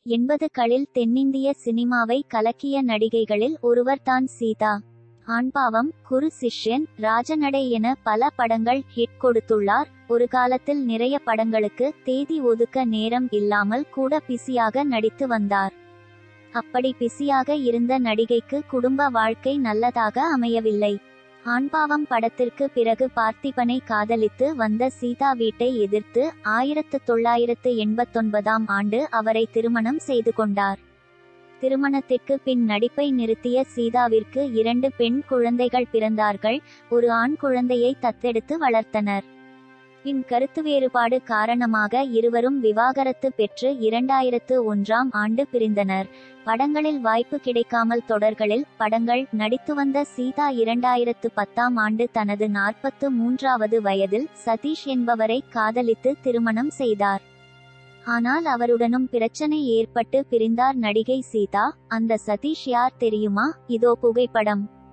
எண்பதுகளில் தென்னிந்திய சினிமாவை கலக்கிய நடிகைகளில் ஒருவர்தான் சீதா ஆண்பாவம் குரு சிஷ்யன் ராஜநடை என பல படங்கள் ஹிட் கொடுத்துள்ளார் ஒரு காலத்தில் நிறைய படங்களுக்கு தேதி ஒதுக்க நேரம் இல்லாமல் கூட பிஸியாக நடித்து வந்தார் அப்படி பிஸியாக இருந்த நடிகைக்கு குடும்ப வாழ்க்கை நல்லதாக அமையவில்லை ஆண்பாவம் படத்திற்கு பிறகு பார்த்திபனை காதலித்து வந்த சீதா வீட்டை எதிர்த்து ஆயிரத்து தொள்ளாயிரத்து எண்பத்தொன்பதாம் ஆண்டு அவரை திருமணம் செய்து கொண்டார் திருமணத்திற்கு பின் நடிப்பை நிறுத்திய சீதாவிற்கு இரண்டு பெண் குழந்தைகள் பிறந்தார்கள் ஒரு ஆண் குழந்தையை தத்தெடுத்து வளர்த்தனர் பின் கருத்து வேறுபாடு காரணமாக இருவரும் விவாகரத்து பெற்று இரண்டாயிரத்து ஒன்றாம் ஆண்டு பிரிந்தனர் படங்களில் வாய்ப்பு கிடைக்காமல் தொடர்களில் படங்கள் நடித்து வந்த சீதா இரண்டாயிரத்து பத்தாம் ஆண்டு தனது நாற்பத்து மூன்றாவது வயதில் சதீஷ் என்பவரை காதலித்து திருமணம் செய்தார் ஆனால் அவருடனும் பிரச்சனை ஏற்பட்டு பிரிந்தார் நடிகை சீதா அந்த சதீஷ் யார் தெரியுமா இதோ புகைப்படம்